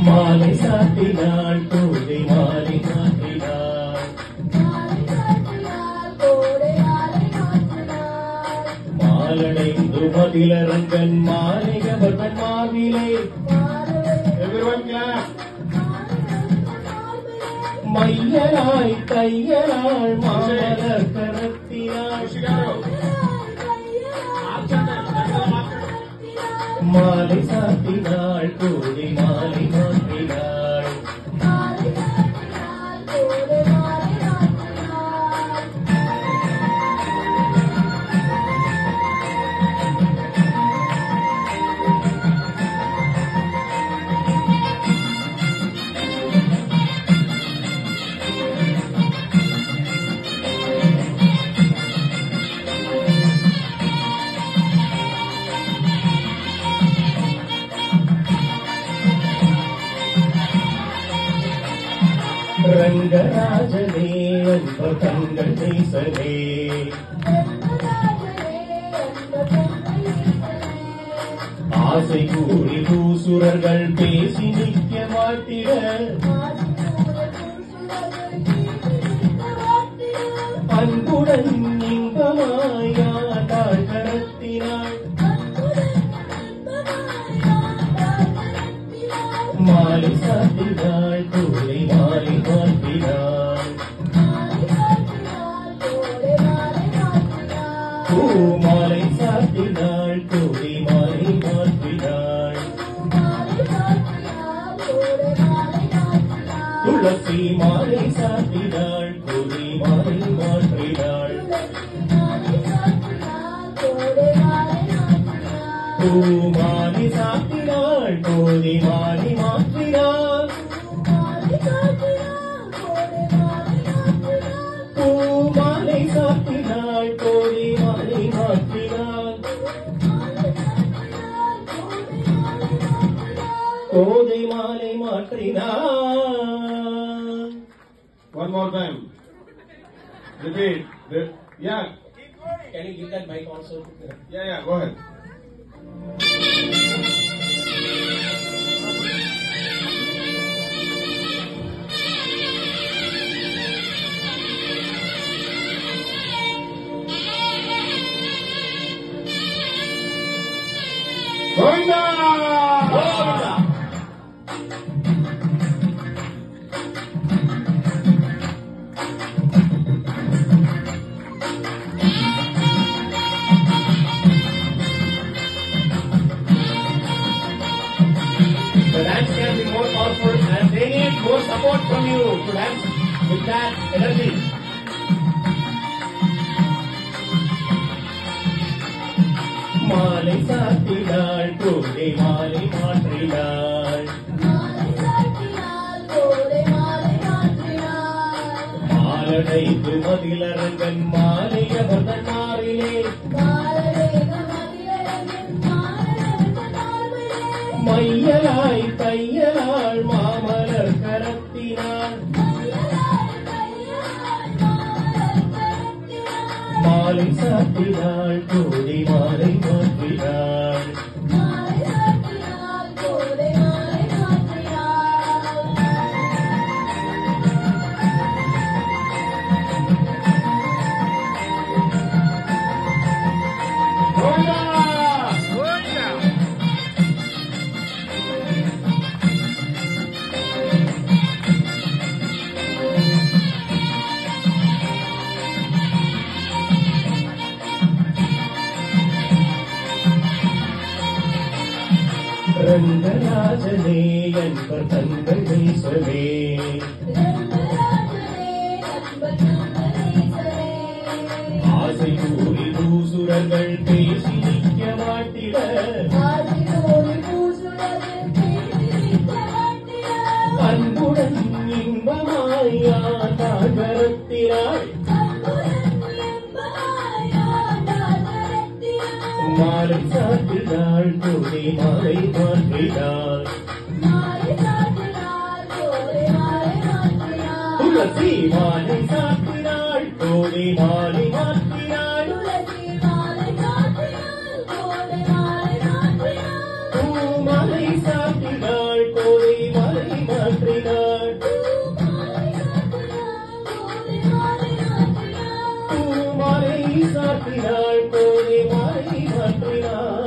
மாலை சாத்தினாள் கோதை மாலை மாற்றினாள் மாலடைந்து மதிலரங்கன் மாலை அவர்கள் மாவிலே Everyone clap. மையலாய் கையலாள் மாமலர் கரத்தினாள் மாலை சாத்தினாள் கோதை மாலை மாற்றினாள் ரங்கராஜனே அன்ப தங்கள் தேசனே ஆசை கூறி பூசுரர்கள் பேசி நிற்க மாட்டிட அன்புடன் இன்பமாயாண்டாள் கரத்தினாள் மாலை சாத்தினாள் கோலை மாலை மாற்றினாள் பூ மாலை சாத்தினாள் கோலை மாலை மாற்றினாள் துளசி மாலை சாத்தினாள் கோலை மாலை மாற்றினாள் பூ மாலை சாத்தினாள் கோலை மாலை மாற்றினாள் பூ மாலை சாத்தினாள் கோலை மாலை மாற்றினாள் கோதை மாலை மாற்றினாள் One more time. Repeat. Re- Yeah. Can you give that mic also? Yeah, yeah. Go ahead. Govinda! The dance can be more powerful and they need more support from you to dance with that energy. மாலை சாத்தினாள் கோதை மாலை மாற்றினாள் மாலடைத்து மதிலரங்கன் மாலை அவர்கள் மாறிலே மையலாய் கையலாள் மாமலர் கரத்தினாள் மாலை சாத்தினாள் கோதை மாலை மாற்றினாள் ரங்கராஜனே என்பர் தங்கள் தேசமே ஆசை கூறி பூசுரர்கள் பேசி நிற்க மாட்டிட அன்புடன் இன்பமாயாண்டாள் கரத்தினாள் மாலை சாத்தினாள் கோதை மாலை மாற்றினாள் துளசி மாலை சாத்தினாள் கோதை மாலை மாற்றினாள் பூ மாலை சாத்தினாள் கோதை மாலை பாடினார்